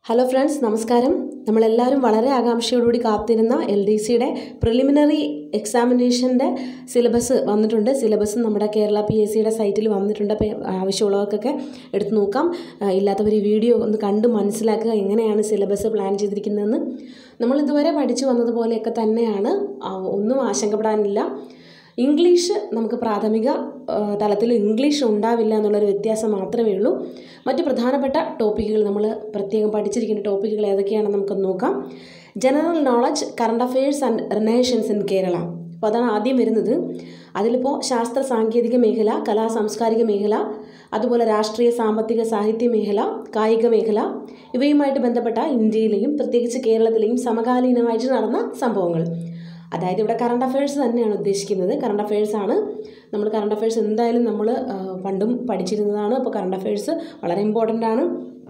hello friends നമസ്കാരം നമ്മളെല്ലാവരും വളരെ ആകാംക്ഷയോടുകൂടി കാത്തിരുന്ന എൽ ഡി സിയുടെ പ്രിലിമിനറി എക്സാമിനേഷൻ്റെ സിലബസ് വന്നിട്ടുണ്ട് സിലബസ് നമ്മുടെ കേരള പി എസ് സിയുടെ സൈറ്റിൽ വന്നിട്ടുണ്ട് അപ്പോൾ ആവശ്യമുള്ളവർക്കൊക്കെ എടുത്ത് നോക്കാം ആ, ഇല്ലാത്തവർ ഈ വീഡിയോ ഒന്ന് കണ്ട് മനസ്സിലാക്കുക എങ്ങനെയാണ് സിലബസ് പ്ലാൻ ചെയ്തിരിക്കുന്നതെന്ന് നമ്മൾ ഇതുവരെ പഠിച്ചു വന്നതുപോലെയൊക്കെ തന്നെയാണ് ആ, ഒന്നും ആശങ്കപ്പെടാനില്ല ഇംഗ്ലീഷ് നമുക്ക് പ്രാഥമിക ആ, തലത്തിൽ ഇംഗ്ലീഷ് ഉണ്ടാവില്ല എന്നുള്ളൊരു വ്യത്യാസം മാത്രമേ ഉള്ളൂ മറ്റ് പ്രധാനപ്പെട്ട ടോപ്പിക്കുകൾ നമ്മൾ പ്രത്യേകം പഠിച്ചിരിക്കുന്ന ടോപ്പിക്കുകൾ ഏതൊക്കെയാണെന്ന് നമുക്ക് നോക്കാം general knowledge current affairs and relations in Kerala അപ്പോൾ അതാണ് ആദ്യം വരുന്നത് അതിലിപ്പോൾ ശാസ്ത്ര സാങ്കേതിക മേഖല കലാ സാംസ്കാരിക മേഖല അതുപോലെ രാഷ്ട്രീയ സാമ്പത്തിക സാഹിത്യ മേഖല കായിക മേഖല ഇവയുമായിട്ട് ബന്ധപ്പെട്ട ഇന്ത്യയിലെയും പ്രത്യേകിച്ച് കേരളത്തിലെയും സമകാലീനമായിട്ട് നടന്ന സംഭവങ്ങൾ അതായത് ഇവിടെ കറണ്ട് അഫയേഴ്സ് തന്നെയാണ് ഉദ്ദേശിക്കുന്നത് കറണ്ട് അഫയേഴ്സ് ആണ് നമ്മൾ കറണ്ട് അഫയേഴ്സ് എന്തായാലും നമ്മൾ ആ, പണ്ടും പഠിച്ചിരുന്നതാണ് അപ്പോൾ കറണ്ട് അഫയേഴ്സ് വളരെ ഇമ്പോർട്ടൻ്റ് ആണ്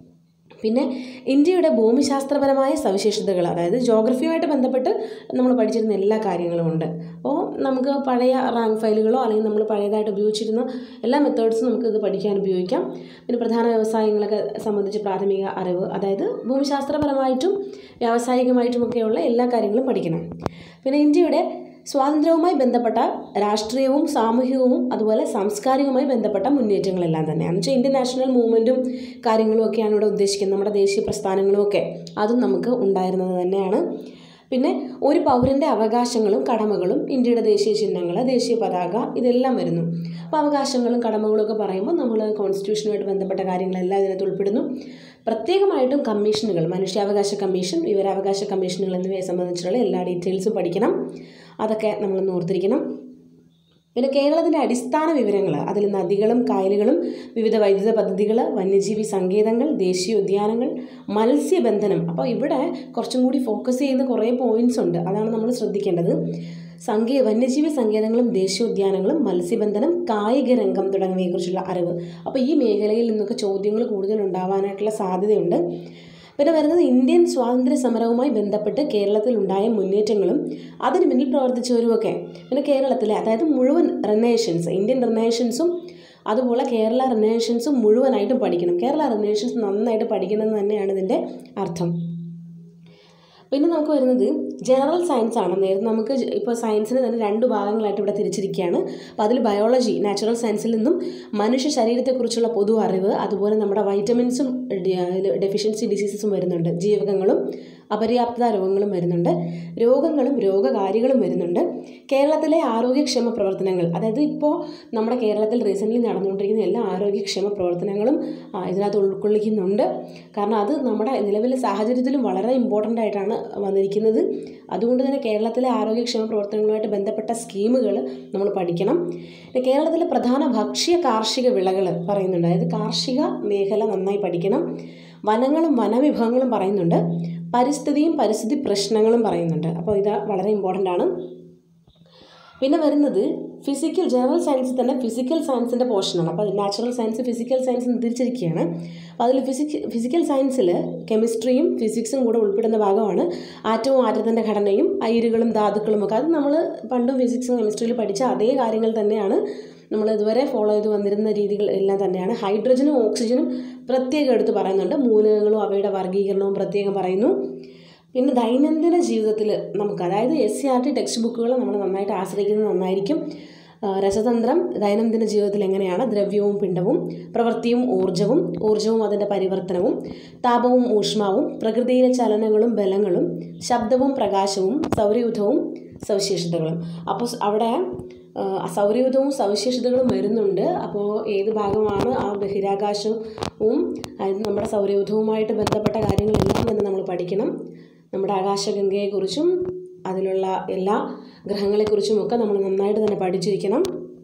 പിന്നെ ഇന്ത്യയുടെ ഭൂമിശാസ്ത്രപരമായ സവിശേഷതകൾ അതായത് ജോഗ്രഫിയുമായിട്ട് ബന്ധപ്പെട്ട് നമ്മൾ പഠിച്ചിരുന്ന എല്ലാ കാര്യങ്ങളും ഉണ്ട് അപ്പോൾ നമുക്ക് പഴയ റാങ്ക് ഫയലുകളോ അല്ലെങ്കിൽ നമ്മൾ പഴയതായിട്ട് ഉപയോഗിച്ചിരുന്ന എല്ലാ മെത്തേഡ്സും നമുക്ക് ഇത് പഠിക്കാൻ ഉപയോഗിക്കാം പിന്നെ പ്രധാന വ്യവസായങ്ങളൊക്കെ സംബന്ധിച്ച് പ്രാഥമിക അറിവ് അതായത് ഭൂമിശാസ്ത്രപരമായിട്ടും വ്യാവസായികമായിട്ടുമൊക്കെയുള്ള എല്ലാ കാര്യങ്ങളും പഠിക്കണം പിന്നെ ഇന്ത്യയുടെ സ്വാതന്ത്ര്യവുമായി ബന്ധപ്പെട്ട രാഷ്ട്രീയവും സാമൂഹികവും അതുപോലെ സാംസ്കാരികവുമായി ബന്ധപ്പെട്ട മുന്നേറ്റങ്ങളെല്ലാം തന്നെയാണ് വെച്ചാൽ ഇന്ത്യൻ നാഷണൽ മൂവ്മെൻറ്റും കാര്യങ്ങളും ഒക്കെയാണ് ഇവിടെ ഉദ്ദേശിക്കുന്നത് നമ്മുടെ ദേശീയ പ്രസ്ഥാനങ്ങളും ഒക്കെ അതും നമുക്ക് ഉണ്ടായിരുന്നത് തന്നെയാണ് പിന്നെ ഒരു പൗരൻ്റെ അവകാശങ്ങളും കടമകളും ഇന്ത്യയുടെ ദേശീയ ചിഹ്നങ്ങൾ ദേശീയ പതാക ഇതെല്ലാം വരുന്നു അപ്പോൾ അവകാശങ്ങളും കടമകളും ഒക്കെ പറയുമ്പോൾ നമ്മൾ കോൺസ്റ്റിറ്റ്യൂഷനുമായിട്ട് ബന്ധപ്പെട്ട കാര്യങ്ങളെല്ലാം ഇതിനകത്ത് ഉൾപ്പെടുന്നു പ്രത്യേകമായിട്ടും കമ്മീഷനുകൾ മനുഷ്യാവകാശ കമ്മീഷൻ വിവരാവകാശ കമ്മീഷനുകൾ എന്നിവയെ സംബന്ധിച്ചുള്ള എല്ലാ ഡീറ്റെയിൽസും പഠിക്കണം അതൊക്കെ നമ്മളൊന്ന് ഓർത്തിരിക്കണം പിന്നെ കേരളത്തിൻ്റെ അടിസ്ഥാന വിവരങ്ങൾ അതിൽ നദികളും കായലുകളും വിവിധ വൈദ്യുത പദ്ധതികൾ വന്യജീവി സങ്കേതങ്ങൾ ദേശീയോദ്യാനങ്ങൾ മത്സ്യബന്ധനം അപ്പോൾ ഇവിടെ കുറച്ചും കൂടി ഫോക്കസ് ചെയ്യുന്ന കുറേ പോയിന്റ്സ് ഉണ്ട് അതാണ് നമ്മൾ ശ്രദ്ധിക്കേണ്ടത് സങ്കേ വന്യജീവി സങ്കേതങ്ങളും ദേശീയോദ്യാനങ്ങളും മത്സ്യബന്ധനം കായിക രംഗം തുടങ്ങിയവയെക്കുറിച്ചുള്ള അറിവ് അപ്പോൾ ഈ മേഖലയിൽ നിന്നൊക്കെ ചോദ്യങ്ങൾ കൂടുതൽ ഉണ്ടാവാനായിട്ടുള്ള സാധ്യതയുണ്ട് പിന്നെ വരുന്നത് ഇന്ത്യൻ സ്വാതന്ത്ര്യ സമരവുമായി ബന്ധപ്പെട്ട് കേരളത്തിൽ ഉണ്ടായ മുന്നേറ്റങ്ങളും അതിന് പിന്നിൽ പ്രവർത്തിച്ചവരുമൊക്കെ പിന്നെ കേരളത്തിലെ അതായത് മുഴുവൻ റിനേഷൻസ് ഇന്ത്യൻ റിനേഷൻസും അതുപോലെ കേരള റിനേഷൻസും മുഴുവനായിട്ടും പഠിക്കണം കേരള റിനേഷൻസ് നന്നായിട്ട് പഠിക്കണം എന്ന് തന്നെയാണ് ഇതിൻ്റെ അർത്ഥം പിന്നെ നമുക്ക് വരുന്നത് ജനറൽ സയൻസ് ആണ് നേരത്തെ നമുക്ക് ജ- ഇപ്പോൾ സയൻസിന് തന്നെ രണ്ട് ഭാഗങ്ങളായിട്ട് ഇവിടെ തിരിച്ചിരിക്കുകയാണ് അപ്പോൾ അതിൽ ബയോളജി നാച്ചുറൽ സയൻസിൽ നിന്നും മനുഷ്യ ശരീരത്തെക്കുറിച്ചുള്ള പൊതു അറിവ് അതുപോലെ നമ്മുടെ വൈറ്റമിൻസും ഡെഫിഷ്യൻസി ഡിസീസസും വരുന്നുണ്ട് ജീവകങ്ങളും അപര്യാപ്തത രോഗങ്ങളും വരുന്നുണ്ട് രോഗങ്ങളും രോഗകാരികളും വരുന്നുണ്ട് കേരളത്തിലെ ആരോഗ്യക്ഷേമ പ്രവർത്തനങ്ങൾ അതായത് ഇപ്പോൾ നമ്മുടെ കേരളത്തിൽ റീസെൻ്റ്ലി നടന്നുകൊണ്ടിരിക്കുന്ന എല്ലാ ആരോഗ്യക്ഷേമ പ്രവർത്തനങ്ങളും ആ, ഇതിനകത്ത് ഉൾക്കൊള്ളിക്കുന്നുണ്ട് കാരണം അത് നമ്മുടെ നിലവിലെ സാഹചര്യത്തിലും വളരെ ഇമ്പോർട്ടൻ്റ് ആയിട്ടാണ് വന്നിരിക്കുന്നത് അതുകൊണ്ട് തന്നെ കേരളത്തിലെ ആരോഗ്യക്ഷേമ പ്രവർത്തനങ്ങളുമായിട്ട് ബന്ധപ്പെട്ട സ്കീമുകൾ നമ്മൾ പഠിക്കണം പിന്നെ കേരളത്തിലെ പ്രധാന ഭക്ഷ്യ കാർഷിക വിളകൾ പറയുന്നുണ്ട് അതായത് കാർഷിക മേഖല നന്നായി പഠിക്കണം വനങ്ങളും വനവിഭവങ്ങളും പറയുന്നുണ്ട് പരിസ്ഥിതിയും പരിസ്ഥിതി പ്രശ്നങ്ങളും പറയുന്നുണ്ട് അപ്പോൾ ഇത് വളരെ ഇമ്പോർട്ടൻ്റ് ആണ് പിന്നെ വരുന്നത് ഫിസിക്കൽ ജനറൽ സയൻസിൽ തന്നെ ഫിസിക്കൽ സയൻസിൻ്റെ പോർഷനാണ് അപ്പോൾ നാച്ചുറൽ സയൻസ് ഫിസിക്കൽ സയൻസ് എന്ന് തിരിച്ചിരിക്കുകയാണ് അപ്പോൾ അതിൽ ഫിസിക് ഫിസിക്കൽ സയൻസിൽ കെമിസ്ട്രിയും ഫിസിക്സും കൂടെ ഉൾപ്പെടുന്ന ഭാഗമാണ് ആറ്റവും ആറ്റത്തിൻ്റെ ഘടനയും അയിരുകളും ധാതുക്കളും ഒക്കെ അത് നമ്മൾ പണ്ടും ഫിസിക്സും കെമിസ്ട്രിയിൽ പഠിച്ച അതേ കാര്യങ്ങൾ തന്നെയാണ് നമ്മൾ ഇതുവരെ ഫോളോ ചെയ്ത് വന്നിരുന്ന രീതികൾ എല്ലാം തന്നെയാണ് ഹൈഡ്രജനും ഓക്സിജനും പ്രത്യേകം എടുത്ത് പറയുന്നുണ്ട് മൂലകങ്ങളും അവയുടെ വർഗീകരണവും പ്രത്യേകം പറയുന്നു പിന്നെ ദൈനംദിന ജീവിതത്തിൽ നമുക്ക് അതായത് S C R T text ബുക്കുകൾ നമ്മൾ നന്നായിട്ട് ആശ്രയിക്കുന്നത് നന്നായിരിക്കും ആ, രസതന്ത്രം ദൈനംദിന ജീവിതത്തിൽ എങ്ങനെയാണ് ദ്രവ്യവും പിണ്ഡവും പ്രവൃത്തിയും ഊർജവും ഊർജവും അതിൻ്റെ പരിവർത്തനവും താപവും ഊഷ്മാവും പ്രകൃതിയിലെ ചലനങ്ങളും ബലങ്ങളും ശബ്ദവും പ്രകാശവും സൗരയൂഥവും സവിശേഷതകളും അപ്പോൾ സ് അവിടെ ആ, സൗരയൂഥവും സവിശേഷതകളും വരുന്നുണ്ട് അപ്പോൾ ഏത് ഭാഗമാണ് ആ ബഹിരാകാശവും അതായത് നമ്മുടെ സൗരയൂഥവുമായിട്ട് ബന്ധപ്പെട്ട കാര്യങ്ങളെല്ലാം തന്നെ നമ്മൾ പഠിക്കണം നമ്മുടെ ആകാശഗംഗയെക്കുറിച്ചും അതിലുള്ള എല്ലാ ഗ്രഹങ്ങളെക്കുറിച്ചുമൊക്കെ നമ്മൾ നന്നായിട്ട് തന്നെ പഠിച്ചിരിക്കണം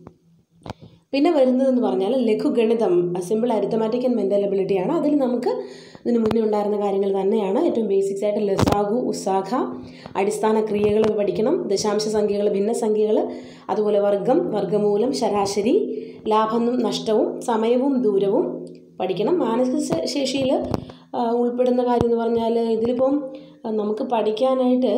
പിന്നെ വരുന്നതെന്ന് പറഞ്ഞാൽ ലഘുഗണിതം സിമ്പിൾ അരിത്തമാറ്റിക് ആൻഡ് മെൻ്റൽ എബിലിറ്റിയാണ് അതിൽ നമുക്ക് ഇതിന് മുന്നേ ഉണ്ടായിരുന്ന കാര്യങ്ങൾ തന്നെയാണ് ഏറ്റവും ബേസിക്സ് ആയിട്ട് ലസാഗു ഉസാഖ അടിസ്ഥാന ക്രിയകൾ പഠിക്കണം ദശാംശ സംഖ്യകൾ ഭിന്നസംഖ്യകൾ അതുപോലെ വർഗം വർഗമൂലം ശരാശരി ലാഭവും നഷ്ടവും സമയവും ദൂരവും പഠിക്കണം മാനസിക ശേ- ശേഷിയിൽ ആ, ഉൾപ്പെടുന്ന കാര്യം എന്ന് പറഞ്ഞാൽ ഇതിലിപ്പം ആ, നമുക്ക് പഠിക്കാനായിട്ട്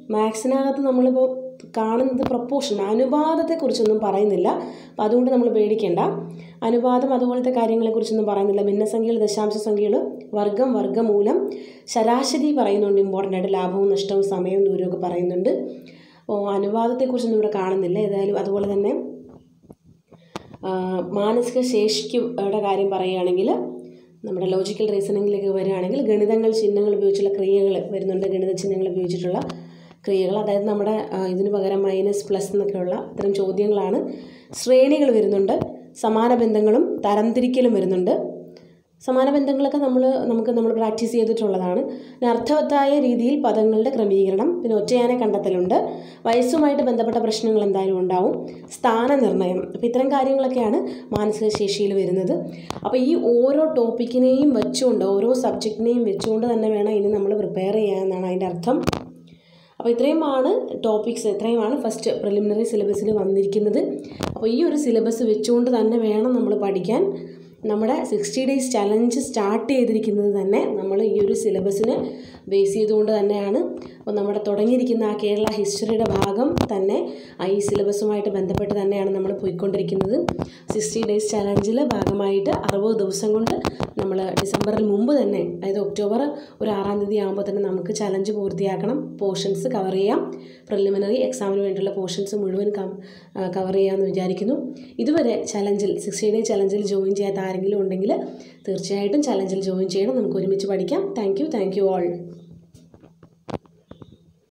മാത്സിനകത്ത് നമ്മളിപ്പോൾ കാണുന്നത് പ്രപ്പോർഷൻ അനുപാതത്തെക്കുറിച്ചൊന്നും പറയുന്നില്ല അപ്പോൾ അതുകൊണ്ട് നമ്മൾ പേടിക്കേണ്ട അനുപാതം അതുപോലത്തെ കാര്യങ്ങളെക്കുറിച്ചൊന്നും പറയുന്നില്ല ഭിന്നസംഖ്യകൾ ദശാംശ സംഖ്യകൾ വർഗം വർഗമൂലം ശരാശരി പറയുന്നുണ്ട് ഇമ്പോർട്ടൻ്റ് ആയിട്ട് ലാഭവും നഷ്ടവും സമയവും ദൂരവും ഒക്കെ പറയുന്നുണ്ട് അപ്പോൾ അനുപാതത്തെക്കുറിച്ചൊന്നും ഇവിടെ കാണുന്നില്ല ഏതായാലും അതുപോലെ തന്നെ ആ, മാനസിക ശേഷിയുടെ കാര്യം പറയുകയാണെങ്കിൽ നമ്മുടെ ലോജിക്കൽ റീസണിങ്ങിലേക്ക് വരികയാണെങ്കിൽ ഗണിതങ്ങൾ ചിഹ്നങ്ങൾ ഉപയോഗിച്ചുള്ള ക്രിയകൾ വരുന്നുണ്ട് ഗണിത ചിഹ്നങ്ങൾ ഉപയോഗിച്ചിട്ടുള്ള ക്രിയകൾ അതായത് നമ്മുടെ ആ, ഇതിന് പകരം മൈനസ് പ്ലസ് എന്നൊക്കെയുള്ള ഇത്തരം ചോദ്യങ്ങളാണ് ശ്രേണികൾ വരുന്നുണ്ട് സമാന ബന്ധങ്ങളും തരംതിരിക്കലും വരുന്നുണ്ട് സമാന ബന്ധങ്ങളൊക്കെ നമ്മൾ നമുക്ക് നമ്മൾ പ്രാക്ടീസ് ചെയ്തിട്ടുള്ളതാണ് പിന്നെ അർത്ഥവത്തായ രീതിയിൽ പദങ്ങളുടെ ക്രമീകരണം പിന്നെ ഒറ്റയാനെ കണ്ടെത്തലുണ്ട് വയസ്സുമായിട്ട് ബന്ധപ്പെട്ട പ്രശ്നങ്ങൾ എന്തായാലും ഉണ്ടാവും സ്ഥാനനിർണ്ണയം അപ്പോൾ ഇത്തരം കാര്യങ്ങളൊക്കെയാണ് മാനസിക ശേഷിയിൽ വരുന്നത് അപ്പോൾ ഈ ഓരോ ടോപ്പിക്കിനെയും വെച്ചുകൊണ്ട് ഓരോ സബ്ജക്റ്റിനെയും വെച്ചുകൊണ്ട് തന്നെ വേണം ഇനി നമ്മൾ പ്രിപ്പയർ ചെയ്യാമെന്നാണ് അതിൻ്റെ അർത്ഥം അപ്പോൾ ഇത്രയുമാണ് ടോപ്പിക്സ് ഇത്രയുമാണ് ഫസ്റ്റ് പ്രിലിമിനറി സിലബസിൽ വന്നിരിക്കുന്നത് അപ്പോൾ ഈ ഒരു സിലബസ് വെച്ചുകൊണ്ട് തന്നെ വേണം നമ്മൾ പഠിക്കാൻ നമ്മുടെ സിക്സ്റ്റി ഡേയ്സ് ചലഞ്ച് സ്റ്റാർട്ട് ചെയ്തിരിക്കുന്നത് തന്നെ നമ്മൾ ഈ ഒരു സിലബസിനെ ബേസ് ചെയ്തുകൊണ്ട് തന്നെയാണ് അപ്പോൾ നമ്മുടെ തുടങ്ങിയിരിക്കുന്ന ആ കേരള ഹിസ്റ്ററിയുടെ ഭാഗം തന്നെ ആ ഈ സിലബസുമായിട്ട് ബന്ധപ്പെട്ട് തന്നെയാണ് നമ്മൾ പോയിക്കൊണ്ടിരിക്കുന്നത് സിക്സ്റ്റി ഡേയ്സ് ചലഞ്ചിൽ ഭാഗമായിട്ട് അറുപത് ദിവസം കൊണ്ട് നമ്മൾ ഡിസംബറിൽ മുമ്പ് തന്നെ അതായത് ഒക്ടോബർ ഒരു ആറാം തീയതി ആകുമ്പോൾ തന്നെ നമുക്ക് ചലഞ്ച് പൂർത്തിയാക്കണം പോർഷൻസ് കവർ ചെയ്യാം പ്രിലിമിനറി എക്സാമിന് വേണ്ടിയുള്ള പോർഷൻസ് മുഴുവൻ കവർ ചെയ്യാമെന്ന് വിചാരിക്കുന്നു ഇതുവരെ ചലഞ്ചിൽ സിക്സ്റ്റി ഡേ ചലഞ്ചിൽ ജോയിൻ ചെയ്യാത്ത ആരെങ്കിലും ഉണ്ടെങ്കിൽ തീർച്ചയായിട്ടും ചലഞ്ചിൽ ജോയിൻ ചെയ്യണം നമുക്ക് ഒരുമിച്ച് പഠിക്കാം thank you thank you all